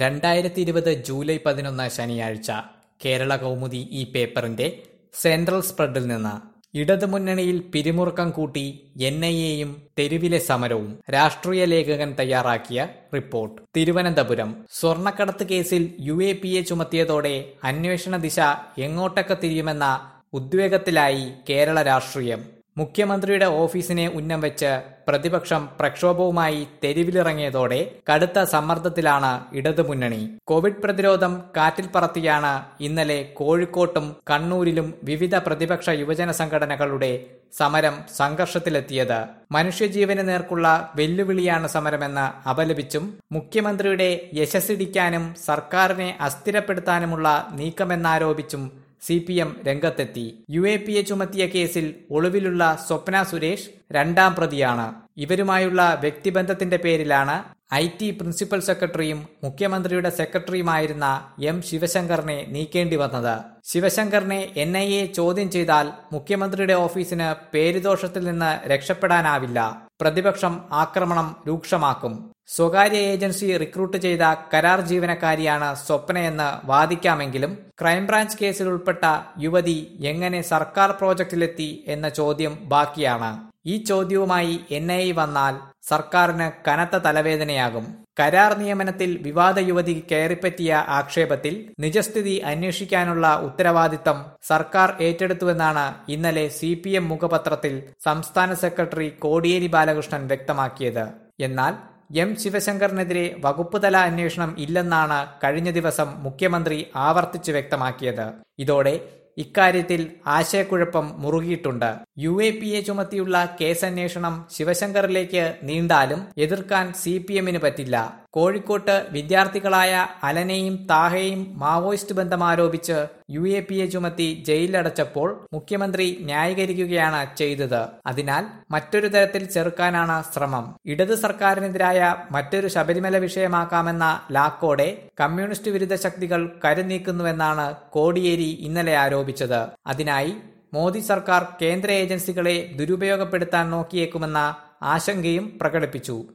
രണ്ടായിരത്തി ഇരുപത് ജൂലൈ പതിനൊന്ന് ശനിയാഴ്ച കേരള കൗമുദി ഈ പേപ്പറിന്റെ സെൻട്രൽ സ്പ്രെഡിൽ നിന്ന് ഇടതുമുന്നണിയിൽ പിരിമുറുക്കം കൂട്ടി എൻ ഐ എയും തെരുവിലെ സമരവും രാഷ്ട്രീയ ലേഖകൻ തയ്യാറാക്കിയ റിപ്പോർട്ട് തിരുവനന്തപുരം സ്വർണ്ണക്കടത്ത് കേസിൽ യു എ പി എ ചുമത്തിയതോടെ അന്വേഷണ ദിശ എങ്ങോട്ടൊക്കെ തിരിയുമെന്ന ഉദ്വേഗത്തിലായി കേരള രാഷ്ട്രീയം മുഖ്യമന്ത്രിയുടെ ഓഫീസിനെ ഉന്നം വെച്ച് പ്രതിപക്ഷം പ്രക്ഷോഭവുമായി തെരുവിലിറങ്ങിയതോടെ കടുത്ത സമ്മർദ്ദത്തിലാണ് ഇടതുമുന്നണി കോവിഡ് പ്രതിരോധം കാറ്റിൽ പറത്തിയാണ് ഇന്നലെ കോഴിക്കോട്ടും കണ്ണൂരിലും വിവിധ പ്രതിപക്ഷ യുവജന സംഘടനകളുടെ സമരം സംഘർഷത്തിലെത്തിയത് മനുഷ്യജീവന് നേർക്കുള്ള വെല്ലുവിളിയാണ് സമരമെന്ന് അപലപിച്ചും മുഖ്യമന്ത്രിയുടെ യശസ്സിടിക്കാനും സർക്കാരിനെ അസ്ഥിരപ്പെടുത്താനുമുള്ള നീക്കമെന്നാരോപിച്ചും സി പി എം രംഗത്തെത്തി യു എ പി എ ചുമത്തിയ കേസിൽ ഒളിവിലുള്ള സ്വപ്ന സുരേഷ് രണ്ടാം പ്രതിയാണ് ഇവരുമായുള്ള വ്യക്തിബന്ധത്തിന്റെ പേരിലാണ് ഐ ടി പ്രിൻസിപ്പൽ സെക്രട്ടറിയും മുഖ്യമന്ത്രിയുടെ സെക്രട്ടറിയുമായിരുന്ന എം ശിവശങ്കറിനെ നീക്കേണ്ടി വന്നത് ശിവശങ്കറിനെ എൻ ഐ എ ചോദ്യം ചെയ്താൽ മുഖ്യമന്ത്രിയുടെ ഓഫീസിന് പേരുദോഷത്തിൽ നിന്ന് രക്ഷപ്പെടാനാവില്ല പ്രതിപക്ഷം ആക്രമണം രൂക്ഷമാക്കും സ്വകാര്യ ഏജൻസി റിക്രൂട്ട് ചെയ്ത കരാർ ജീവനക്കാരിയാണ് സ്വപ്നയെന്ന് വാദിക്കാമെങ്കിലും ക്രൈംബ്രാഞ്ച് കേസിൽ ഉൾപ്പെട്ട യുവതി എങ്ങനെ സർക്കാർ പ്രോജക്റ്റിലെത്തി എന്ന ചോദ്യം ബാക്കിയാണ് ഈ ചോദ്യവുമായി എൻ ഐ വന്നാൽ സർക്കാരിന് കനത്ത തലവേദനയാകും കരാർ നിയമനത്തിൽ വിവാദ യുവതി കയറിപ്പറ്റിയ ആക്ഷേപത്തിൽ നിജസ്ഥിതി അന്വേഷിക്കാനുള്ള ഉത്തരവാദിത്തം സർക്കാർ ഏറ്റെടുത്തുവെന്നാണ് ഇന്നലെ സി പി എം മുഖപത്രത്തിൽ സംസ്ഥാന സെക്രട്ടറി കോടിയേരി ബാലകൃഷ്ണൻ വ്യക്തമാക്കിയത് എന്നാൽ എം ശിവശങ്കറിനെതിരെ വകുപ്പുതല അന്വേഷണം ഇല്ലെന്നാണ് കഴിഞ്ഞ ദിവസം മുഖ്യമന്ത്രി ആവർത്തിച്ചു വ്യക്തമാക്കിയത് ഇതോടെ ഇക്കാര്യത്തിൽ ആശയക്കുഴപ്പം മുറുകിയിട്ടുണ്ട് യു എ പി എ ചുമത്തിയുള്ള കേസന്വേഷണം ശിവശങ്കറിലേക്ക് നീണ്ടാലും എതിർക്കാൻ സി പി എമ്മിന് പറ്റില്ല കോഴിക്കോട്ട് വിദ്യാർത്ഥികളായ അലനെയും താഹയെയും മാവോയിസ്റ്റ് ബന്ധം ആരോപിച്ച് യു എ പി എ ചുമത്തി ജയിലിലടച്ചപ്പോൾ മുഖ്യമന്ത്രി ന്യായീകരിക്കുകയാണ് ചെയ്തത് അതിനാൽ മറ്റൊരു തരത്തിൽ ചെറുക്കാനാണ് ശ്രമം ഇടത് സർക്കാരിനെതിരായ മറ്റൊരു ശബരിമല വിഷയമാക്കാമെന്ന ലാക്കോടെ കമ്മ്യൂണിസ്റ്റ് വിരുദ്ധ ശക്തികൾ കരുനീക്കുന്നുവെന്നാണ് കോടിയേരി ഇന്നലെ ആരോപിച്ചത് അതിനായി മോദി സർക്കാർ കേന്ദ്ര ഏജൻസികളെ ദുരുപയോഗപ്പെടുത്താൻ നോക്കിയേക്കുമെന്ന ആശങ്കയും പ്രകടിപ്പിച്ചു